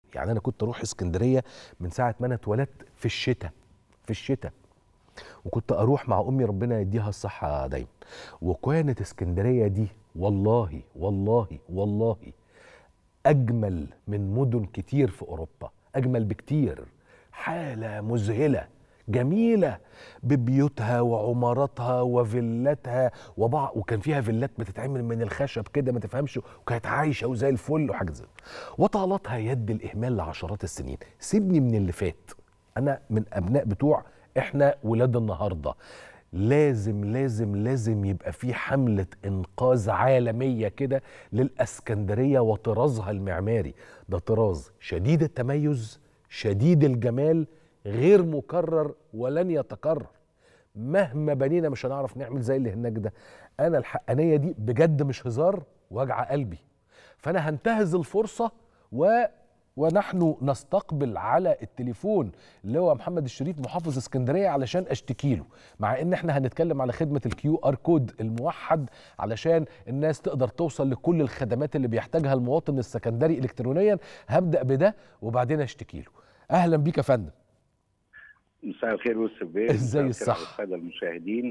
يعني انا كنت اروح اسكندريه من ساعه ما انا اتولدت في الشتاء في الشتاء وكنت اروح مع امي ربنا يديها الصحه دايما وكانت اسكندريه دي والله والله والله اجمل من مدن كتير في اوروبا اجمل بكتير حاله مذهله جميله ببيوتها وعماراتها وفيلاتها وبعض وكان فيها فيلات بتتعمل من الخشب كده ما تفهمش وكانت عايشه وزي الفل وحاجه زي وطالتها يد الاهمال لعشرات السنين سيبني من اللي فات انا من ابناء بتوع احنا ولاد النهارده لازم لازم لازم يبقى في حملة إنقاذ عالمية كده للأسكندرية وطرازها المعماري ده طراز شديد التميز شديد الجمال غير مكرر ولن يتكرر مهما بنينا مش هنعرف نعمل زي اللي هناك ده أنا الحقانية دي بجد مش هزار وجع قلبي فأنا هنتهز الفرصة و ونحن نستقبل على التليفون اللي هو محمد الشريف محافظ اسكندريه علشان اشتكي له مع ان احنا هنتكلم على خدمه الكيو ار كود الموحد علشان الناس تقدر توصل لكل الخدمات اللي بيحتاجها المواطن السكندري الكترونيا هبدا بده وبعدين اشتكي له اهلا بيك يا فندم مساء الخير يوسف بيه ازاي مساء الخير الصح؟ على الساده المشاهدين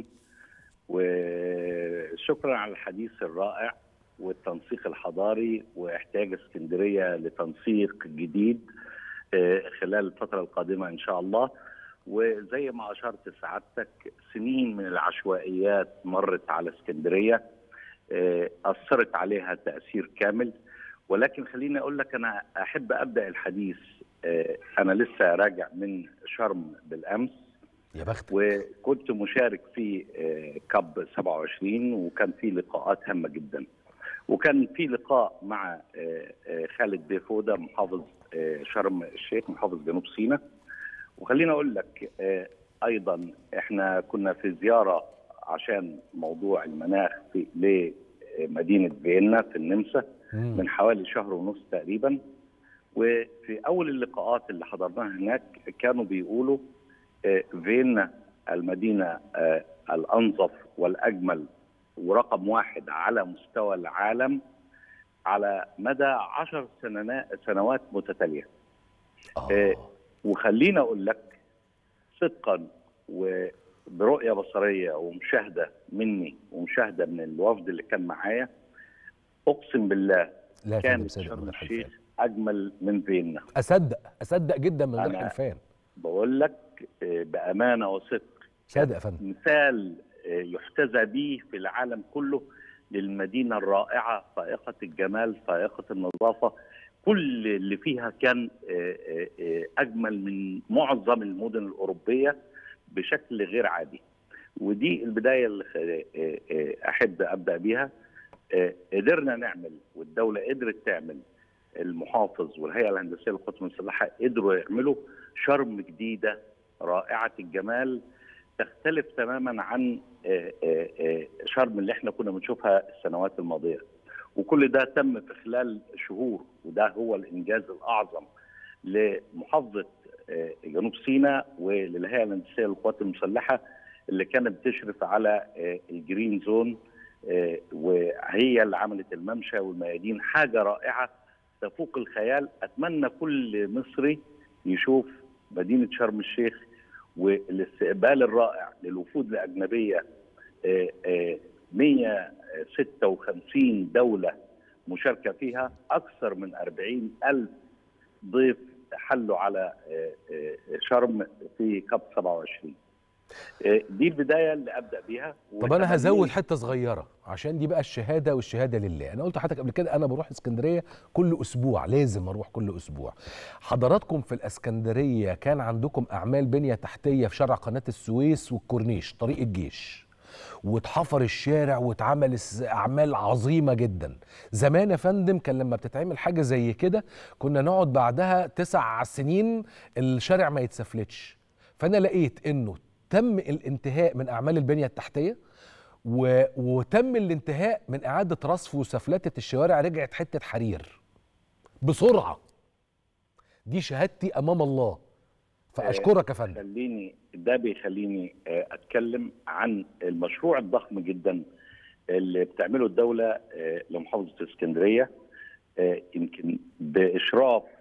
وشكرا على الحديث الرائع والتنسيق الحضاري واحتياج اسكندريه لتنسيق جديد آه، خلال الفتره القادمه ان شاء الله وزي ما اشرت سعادتك سنين من العشوائيات مرت على اسكندريه آه، اثرت عليها تاثير كامل ولكن خليني اقول لك انا احب ابدا الحديث آه، انا لسه راجع من شرم بالامس يا بختك وكنت مشارك في آه، كاب 27 وكان في لقاءات هامه جدا وكان في لقاء مع آه، آه، خالد بيفوده محافظ آه، شرم الشيخ محافظ جنوب سيناء وخليني اقول لك آه، ايضا احنا كنا في زياره عشان موضوع المناخ في لمدينه فيينا في النمسا مم. من حوالي شهر ونص تقريبا وفي اول اللقاءات اللي حضرناها هناك كانوا بيقولوا آه، فيينا المدينه آه، الانظف والاجمل ورقم واحد على مستوى العالم على مدى عشر سننا- سنوات متتاليه آه. آه، وخليني اقول لك صدقا وبرؤيه بصريه ومشاهده مني ومشاهده من الوفد اللي كان معايا اقسم بالله لا يا فندم كانت صادق من شرم غير حلفان الشيخ اجمل من فيينا اصدق اصدق جدا من غير أنا- حلفان بقول لك آه، بامانه وصدق صادق يا فندم مثال آه، يحتذى به في العالم كله للمدينه الرائعه فائقه الجمال فائقه النظافه كل اللي فيها كان آه، آه، آه، اجمل من معظم المدن الاوروبيه بشكل غير عادي ودي البدايه اللي خ- آه، آه، احب ابدا بيها آه، قدرنا نعمل والدوله قدرت تعمل المحافظ والهيئه الهندسيه للقوات المسلحه قدروا يعملوا شرم جديده رائعه الجمال تختلف تماما عن آه، آه، آه، شرم اللي احنا كنا بنشوفها السنوات الماضيه وكل ده تم في خلال شهور وده هو الانجاز الاعظم لمحافظه آه، جنوب سيناء وللهيئه الهندسيه للقوات المسلحه اللي كانت بتشرف على آه، الجرين زون آه، وهي اللي عملت الممشى والميادين حاجه رائعه تفوق الخيال اتمنى كل مصري يشوف مدينه شرم الشيخ والاستقبال الرائع للوفود الاجنبيه آه، آه، 156 دوله مشاركه فيها اكثر من 40 الف ضيف حلوا على آه، آه، شرم في كاب 27 آه، دي البدايه اللي ابدا بيها طب انا هزود وكمان حته صغيره عشان دي بقى الشهاده والشهاده لله انا قلت لحضرتك قبل كده انا بروح اسكندريه كل اسبوع لازم اروح كل اسبوع حضراتكم في الاسكندريه كان عندكم اعمال بنيه تحتيه في شارع قناه السويس والكورنيش طريق الجيش واتحفر الشارع واتعمل الس- اعمال عظيمه جدا زمان يا فندم كان لما بتتعمل حاجه زي كده كنا نقعد بعدها تسع سنين الشارع ما يتسفلتش فانا لقيت انه تم الانتهاء من اعمال البنيه التحتيه و... وتم الانتهاء من اعاده رصف وسفلته الشوارع رجعت حته حرير بسرعه دي شهادتي امام الله فاشكرك يا فندم خليني ده بيخليني آه، اتكلم عن المشروع الضخم جدا اللي بتعمله الدوله آه، لمحافظه اسكندريه آه، يمكن باشراف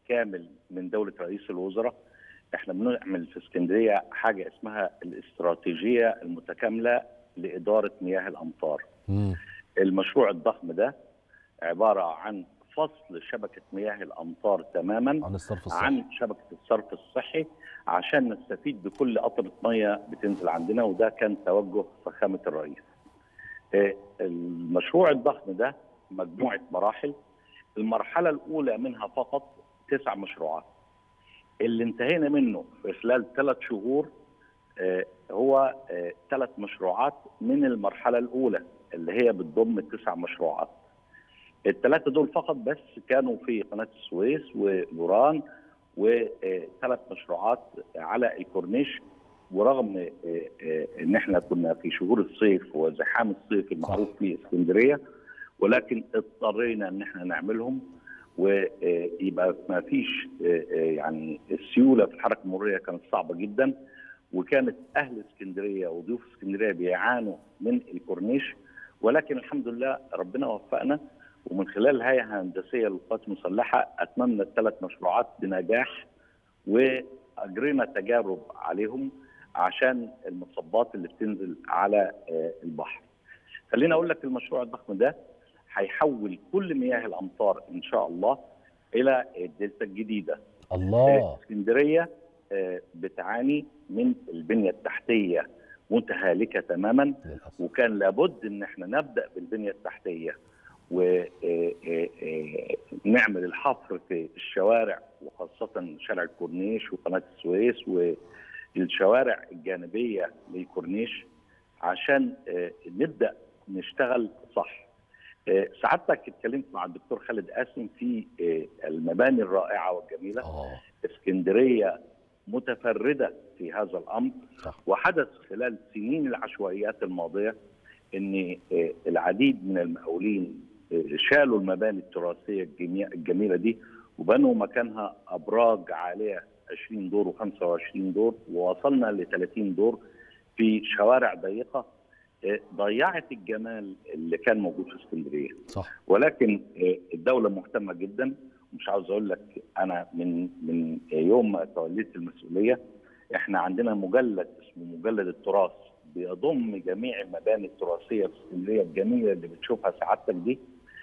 كامل من دوله رئيس الوزراء احنا بنعمل في اسكندريه حاجه اسمها الاستراتيجيه المتكامله لاداره مياه الامطار. مم. المشروع الضخم ده عباره عن فصل شبكه مياه الامطار تماما عن الصرف الصحي عن شبكه الصرف الصحي عشان نستفيد بكل قطره ميه بتنزل عندنا وده كان توجه فخامه الرئيس. آه، المشروع الضخم ده مجموعه مراحل المرحله الاولى منها فقط تسع مشروعات. اللي انتهينا منه في خلال ثلاث شهور آه، هو ثلاث مشروعات من المرحله الاولى اللي هي بتضم تسع مشروعات. الثلاثه دول فقط بس كانوا في قناه السويس ولوران وثلاث مشروعات على الكورنيش ورغم آه، آه، ان احنا كنا في شهور الصيف وزحام الصيف المعروف في اسكندريه ولكن اضطرينا ان احنا نعملهم ويبقى ما فيش آه، آه، يعني السيوله في الحركه المروريه كانت صعبه جدا وكانت اهل اسكندريه وضيوف اسكندريه بيعانوا من الكورنيش ولكن الحمد لله ربنا وفقنا ومن خلال الهيئه الهندسيه للقوات المسلحه اتممنا الثلاث مشروعات بنجاح واجرينا تجارب عليهم عشان المصبات اللي بتنزل على آه، البحر. خليني اقول لك المشروع الضخم ده هيحول كل مياه الامطار ان شاء الله الى الدلتا الجديده. الله اسكندريه آه، بتعاني من البنيه التحتيه متهالكه تماما للاسف وكان لابد ان احنا نبدا بالبنيه التحتيه ونعمل الحفر في الشوارع وخاصه شارع الكورنيش وقناه السويس والشوارع الجانبيه للكورنيش عشان آه، نبدا نشتغل صح. آه، سعادتك اتكلمت مع الدكتور خالد قاسم في آه، المباني الرائعه والجميله اه اسكندريه متفرده في هذا الامر صح وحدث خلال سنين العشوائيات الماضيه ان آه، العديد من المقاولين آه، شالوا المباني التراثيه الجميع- الجميله دي وبنوا مكانها ابراج عاليه 20 دور و25 دور ووصلنا ل 30 دور في شوارع ضيقه آه، ضيعت الجمال اللي كان موجود في اسكندريه صح ولكن آه، الدوله مهتمه جدا مش عاوز اقول لك انا من من يوم ما توليت المسؤوليه احنا عندنا مجلد اسمه مجلد التراث بيضم جميع المباني التراثيه في اسكندريه الجميله اللي بتشوفها سعادتك دي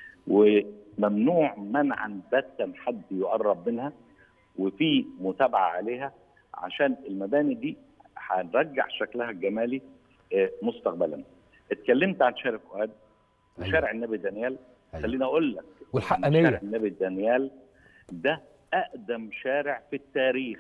وممنوع منعا باتا حد يقرب منها وفي متابعه عليها عشان المباني دي هنرجع شكلها الجمالي آه، مستقبلا. اتكلمت عن شارع فؤاد أيوة. وشارع النبي دانيال أيوة. خليني اقول لك والحقانية. شارع النبي دانيال ده اقدم شارع في التاريخ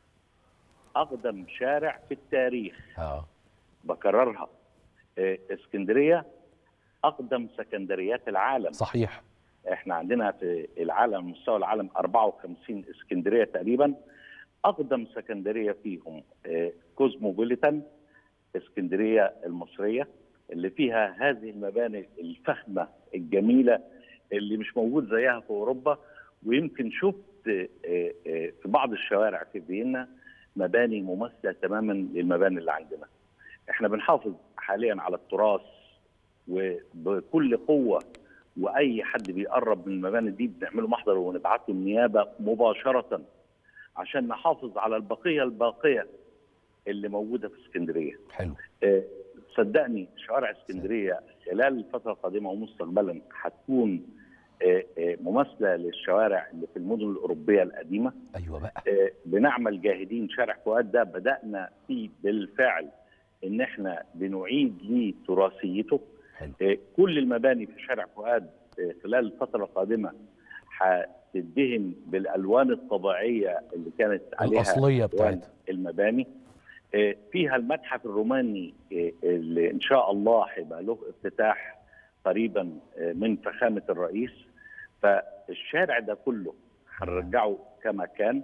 اقدم شارع في التاريخ اه بكررها آه، اسكندريه اقدم سكندريات العالم صحيح احنا عندنا في العالم مستوى العالم 54 اسكندريه تقريبا اقدم سكندريه فيهم آه، كوزموبوليتان اسكندريه المصريه اللي فيها هذه المباني الفخمه الجميله اللي مش موجود زيها في اوروبا ويمكن شفت آه، آه، في بعض الشوارع في فيينا مباني مماثله تماما للمباني اللي عندنا. احنا بنحافظ حاليا على التراث وبكل قوه واي حد بيقرب من المباني دي بنعمله محضر ونبعته النيابه مباشره عشان نحافظ على البقيه الباقيه اللي موجوده في اسكندريه. حلو آه، صدقني شوارع اسكندريه خلال الفتره القادمه ومستقبلا هتكون آه، آه، مماثله للشوارع اللي في المدن الاوروبيه القديمه ايوه بقى آه، بنعمل جاهدين شارع فؤاد ده بدانا فيه بالفعل ان احنا بنعيد ليه تراثيته حلو آه، كل المباني في شارع فؤاد آه، خلال الفتره القادمه هتدهن بالالوان الطبيعيه اللي كانت عليها الاصليه ألوان بتاعتها المباني آه، فيها المتحف الروماني آه، اللي ان شاء الله هيبقى له افتتاح قريبا آه، من فخامه الرئيس فالشارع ده كله هنرجعه كما كان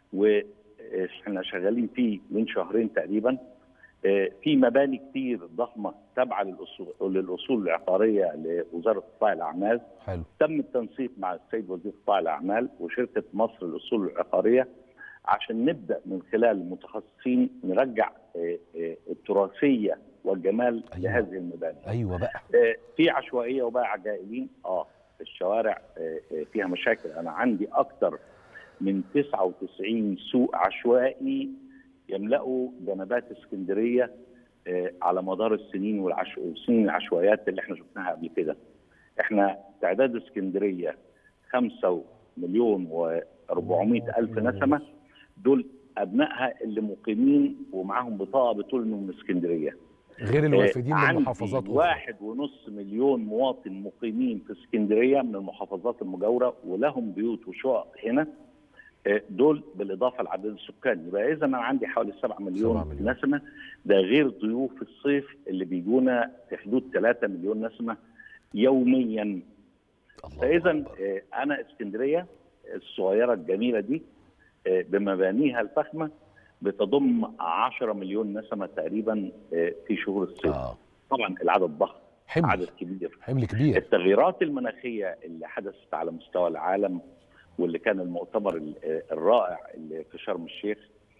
واحنا شغالين فيه من شهرين تقريبا آه، في مباني كتير ضخمه تابعه للاصول للاصول العقاريه لوزاره قطاع الاعمال حلو تم التنسيق مع السيد وزير قطاع الاعمال وشركه مصر للاصول العقاريه عشان نبدا من خلال المتخصصين نرجع آه، آه، التراثيه والجمال أيوة. لهذه المباني. ايوه بقى آه، في عشوائيه وباع جائلين اه في الشوارع آه، آه، فيها مشاكل انا عندي اكتر من 99 سوق عشوائي يملأوا جنبات اسكندريه آه، على مدار السنين والعش... السنين العشوائيات اللي احنا شفناها قبل كده. احنا تعداد اسكندريه 5 مليون و400 الف نسمه دول ابنائها اللي مقيمين ومعاهم بطاقه بتقول انهم من اسكندريه. غير الوافدين من عندي محافظات اخرى واحد ونص مليون مواطن مقيمين في اسكندريه من المحافظات المجاوره ولهم بيوت وشقق هنا آه، دول بالاضافه لعدد السكان يبقى اذا انا عندي حوالي 7 مليون, سبعة مليون. نسمه ده غير ضيوف الصيف اللي بيجونا في حدود 3 مليون نسمه يوميا الله فاذا أكبر. آه، انا اسكندريه الصغيره الجميله دي آه، بمبانيها الفخمه بتضم 10 مليون نسمه تقريبا آه، في شهور الصيف اه طبعا العدد ضخم حمل عدد كبير حمل كبير التغييرات المناخيه اللي حدثت على مستوى العالم واللي كان المؤتمر ال- الرائع اللي في شرم الشيخ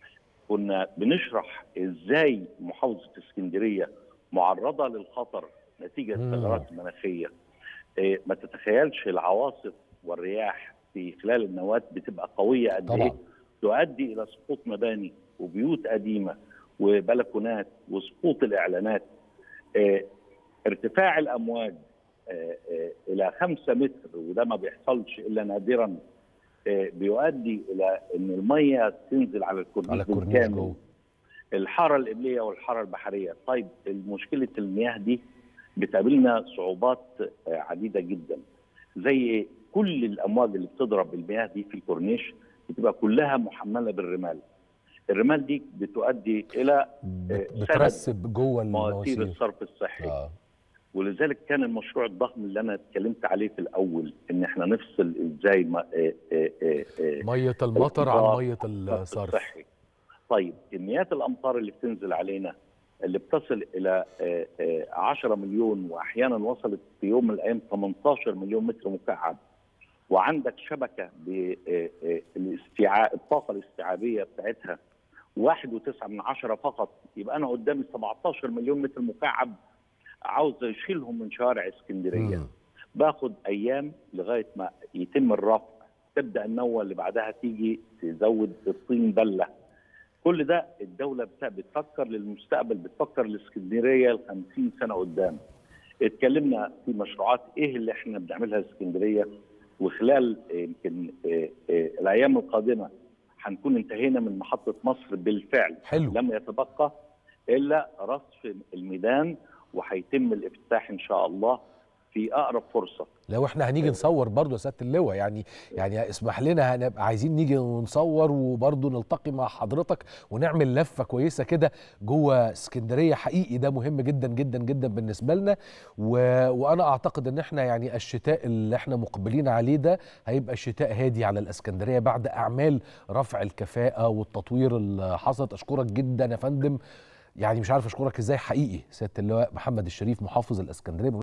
كنا بنشرح ازاي محافظه اسكندريه معرضه للخطر نتيجه مم. التغيرات المناخيه إيه، ما تتخيلش العواصف والرياح في خلال النواه بتبقى قويه قد طبعا. ايه تؤدي الى سقوط مباني وبيوت قديمه وبلكونات وسقوط الاعلانات آه، ارتفاع الامواج آه، آه، الى خمسة متر وده ما بيحصلش الا نادرا آه، بيؤدي الى ان الميه تنزل على الكورنيش على الكورنيش بالكامل. جوه الحاره القبليه والحاره البحريه طيب مشكله المياه دي بتقابلنا صعوبات آه، عديده جدا زي كل الامواج اللي بتضرب المياه دي في الكورنيش بتبقى كلها محمله بالرمال الرمال دي بتؤدي الى بت- سند بترسب جوه مواسير المواسير الصرف الصحي اه ولذلك كان المشروع الضخم اللي انا اتكلمت عليه في الاول ان احنا نفصل ازاي ما آه، آه، آه، آه، ميه المطر عن الأمطار، ميه الصرف الصرف الصحي. طيب كميات الامطار اللي بتنزل علينا اللي بتصل الى آه، آه، 10 مليون واحيانا وصلت في يوم من الايام 18 مليون متر مكعب وعندك شبكه بالاستيعاب الطاقه الاستيعابيه بتاعتها واحد وتسعة من عشرة فقط يبقى أنا قدامي 17 مليون متر مكعب عاوز يشيلهم من شوارع اسكندرية مم. باخد أيام لغاية ما يتم الرفع تبدأ النوة اللي بعدها تيجي تزود الطين بلة كل ده الدولة بت- بتفكر للمستقبل بتفكر لاسكندرية ل 50 سنة قدام اتكلمنا في مشروعات ايه اللي احنا بنعملها في اسكندريه وخلال آه، يمكن آه، آه، الايام القادمه هنكون انتهينا من محطه مصر بالفعل حلو لم يتبقى الا رصف الميدان وهيتم الافتتاح ان شاء الله في اقرب فرصه لو احنا هنيجي نصور برضو يا سياده اللواء يعني يعني اسمح لنا هنبقى عايزين نيجي ونصور وبرضو نلتقي مع حضرتك ونعمل لفه كويسه كده جوه اسكندريه حقيقي ده مهم جدا جدا جدا بالنسبه لنا و... وانا اعتقد ان احنا يعني الشتاء اللي احنا مقبلين عليه ده هيبقى شتاء هادي على الاسكندريه بعد اعمال رفع الكفاءه والتطوير اللي حصلت اشكرك جدا يا فندم يعني مش عارف اشكرك ازاي حقيقي سياده اللواء محمد الشريف محافظ الاسكندريه